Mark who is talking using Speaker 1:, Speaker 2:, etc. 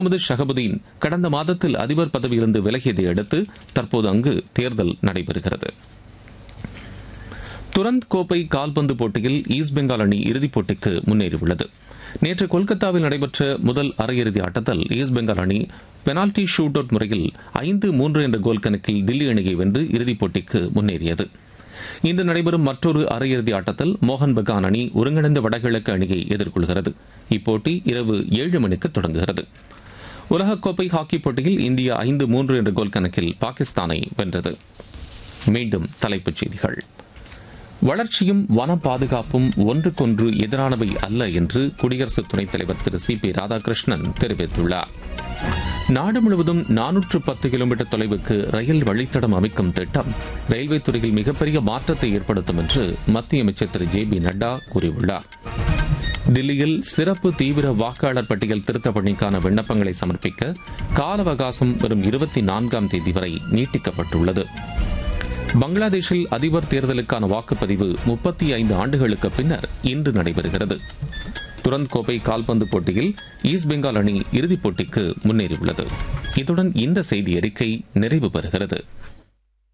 Speaker 1: முகமது ஷஹபுதீன் கடந்த மாதத்தில் அதிபர் பதவியிலிருந்து விலகியதை அடுத்து தற்போது அங்கு தேர்தல் நடைபெறுகிறது துரந்த் கோப்பை கால்பந்து போட்டியில் ஈஸ்ட் பெங்கால் அணி இறுதிப் போட்டிக்கு முன்னேறியுள்ளது நேற்று கொல்கத்தாவில் நடைபெற்ற முதல் அரையிறுதி ஆட்டத்தில் ஈஸ்ட் பெங்கால் அணி பெனால்டி ஷூட் அவுட் முறையில் ஐந்து மூன்று என்ற கோல் கணக்கில் தில்லி அணியை வென்று இறுதிப் போட்டிக்கு முன்னேறியது இன்று நடைபெறும் மற்றொரு அரையிறுதி ஆட்டத்தில் மோகன் பகான் அணி ஒருங்கிணைந்த வடகிழக்கு அணியை எதிர்கொள்கிறது இப்போட்டி இரவு ஏழு மணிக்கு தொடங்குகிறது உலகக்கோப்பை ஹாக்கி போட்டியில் இந்தியா ஐந்து மூன்று என்ற கோல் கணக்கில் பாகிஸ்தானை வென்றது மீண்டும் தலைப்புச் செய்திகள் வளர்ச்சியும் வன பாதுகாப்பும் ஒன்றுக்கொன்று எதிரானவை அல்ல என்று குடியரசு துணைத் தலைவர் திரு சி பி ராதாகிருஷ்ணன் தெரிவித்துள்ளார் நாடு முழுவதும் நானூற்று பத்து கிலோமீட்டர் தொலைவுக்கு ரயில் வழித்தடம் அமைக்கும் திட்டம் ரயில்வே துறையில் மிகப்பெரிய மாற்றத்தை ஏற்படுத்தும் என்று மத்திய அமைச்சர் திரு ஜே பி நட்டா கூறியுள்ளார் தில்லியில் சிறப்பு தீவிர வாக்காளர் பட்டியல் திருத்த பணிக்கான விண்ணப்பங்களை சமர்ப்பிக்க கால அவகாசம் வரும் இருபத்தி நான்காம் தேதி வரை நீட்டிக்கப்பட்டுள்ளது பங்களாதேஷில் அதிபர் தேர்தலுக்கான வாக்குப்பதிவு முப்பத்தி ஐந்து ஆண்டுகளுக்கு பின்னர் இன்று நடைபெறுகிறது துரந்த் கோப்பை கால்பந்து போட்டியில் ஈஸ்ட் பெங்கால் அணி இறுதிப் போட்டிக்கு முன்னேறியுள்ளது இத்துடன் இந்த செய்தி அறிக்கை நிறைவு பெறுகிறது